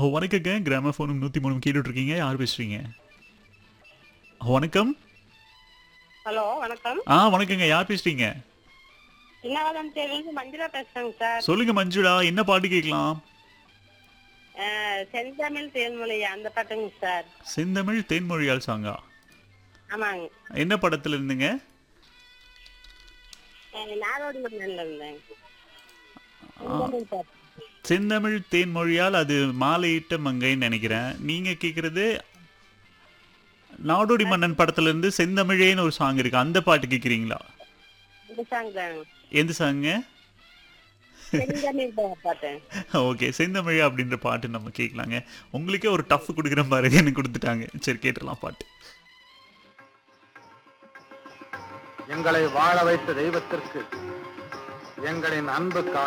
வணக்கங்க கிராமஃபோனும் நூற்றி மூணு கேட்டுட்டு இருக்கீங்க யார் பேசுறீங்க வணக்கம் ஹலோ வணக்கம் ஆ வணக்கங்க யார் பேசுறீங்க சின்னவதம் தேவிலிருந்து மஞ்சுளா பேசுறேங்க சார் சொல்லுங்க மஞ்சுளா என்ன பாட்டு கேட்கலாம் அஹ், செந்தமிழ் தேன்மொழி அந்த பாட்டுங்க சார் செந்தமிழ் தேன்மொழியால் சாங்கா ஆமாங்க என்ன படத்துல இருந்துங்க அஹ், நாடோடி மன்னன்ல இருந்தேங்க செந்தமிழ் பாட்டு செந்தமிழ் தேன்மொழியால் அது மாலையிட்ட மங்கைன்னு நினைக்கிறேன் நீங்க கேக்குறது நாடோடி மன்னன் படத்துல இருந்து செந்தமிழேன்னு ஒரு சாங் இருக்கு அந்த பாட்டு கேக்குறீங்களா இந்த சாங் தாங்க எந்த சாங்க செந்தமிழ் பா- பாட்டு ஓகே செந்தமிழ் அப்படின்ற பாட்டு நம்ம கேட்கலாங்க உங்களுக்கே ஒரு டஃப் கொடுக்குற மாதிரி எனக்கு கொடுத்துட்டாங்க சரி கேட்டுடலாம் பாட்டு எங்களை வாழ வைத்த தெய்வத்திற்கு எங்களின் அன்பு கா